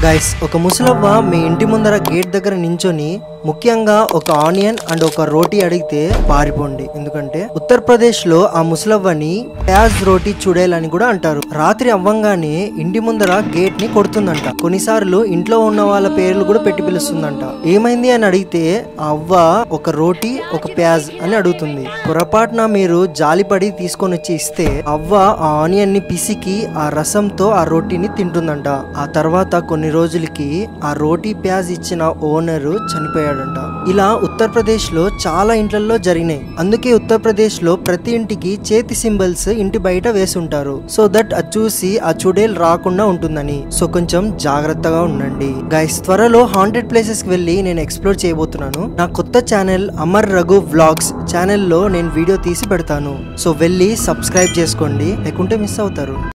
guys ఒక ముసలవ్వ మీ ఇంటి ముందర గేట్ దగ్గర నించొని ముఖ్యంగా ఒక ఆనియన్ అండ్ ఒక రోటీ అడిగితే పారిపోండి ఎందుకంటే ఉత్తరప్రదేశ్ లో ఆ ముసలవ్వని ప్యాజ్ రోటీ చుడేలని కూడా అంటారు రాత్రి అవ్వంగానే ఇంటి ముందర గేట్ ని కొడుతుందంట కొన్నిసార్లు ఇంట్లో ఉన్న వాళ్ళ పేర్లు కూడా పెట్టి పిలుస్తుందంట ఏమైంది అని అడిగితే ఆ అవ్వ ఒక రోటీ ఒక ప్యాజ్ అని అడుగుతుంది పొరపాటున మీరు జాలిపడి తీసుకొని వచ్చి ఇస్తే అవ్వ ఆ ఆనియన్ ని పిసికి ఆ రసంతో ఆ రోటీని తింటుందంట ఆ తర్వాత కొన్ని రోజులకి ఆ రోటీ ప్యాజ్ ఇచ్చిన ఓనర్ చనిపోయాడంట ఇలా ఉత్తరప్రదేశ్ లో చాలా ఇంట్లలో జరిగినాయి అందుకే ఉత్తరప్రదేశ్ లో ప్రతి ఇంటికి చేతి సింబల్స్ ఇంటి బయట వేసుంటారు సో దట్ అది చూసి ఆ చుడేలు రాకుండా ఉంటుందని సో కొంచెం జాగ్రత్తగా ఉండండి గైస్ త్వరలో హాంటెడ్ ప్లేసెస్ కి వెళ్ళి నేను ఎక్స్ప్లోర్ చేయబోతున్నాను నా కొత్త ఛానల్ అమర్ రఘు వ్లాగ్స్ ఛానల్లో నేను వీడియో తీసి పెడతాను సో వెళ్ళి సబ్స్క్రైబ్ చేసుకోండి లేకుంటే మిస్ అవుతారు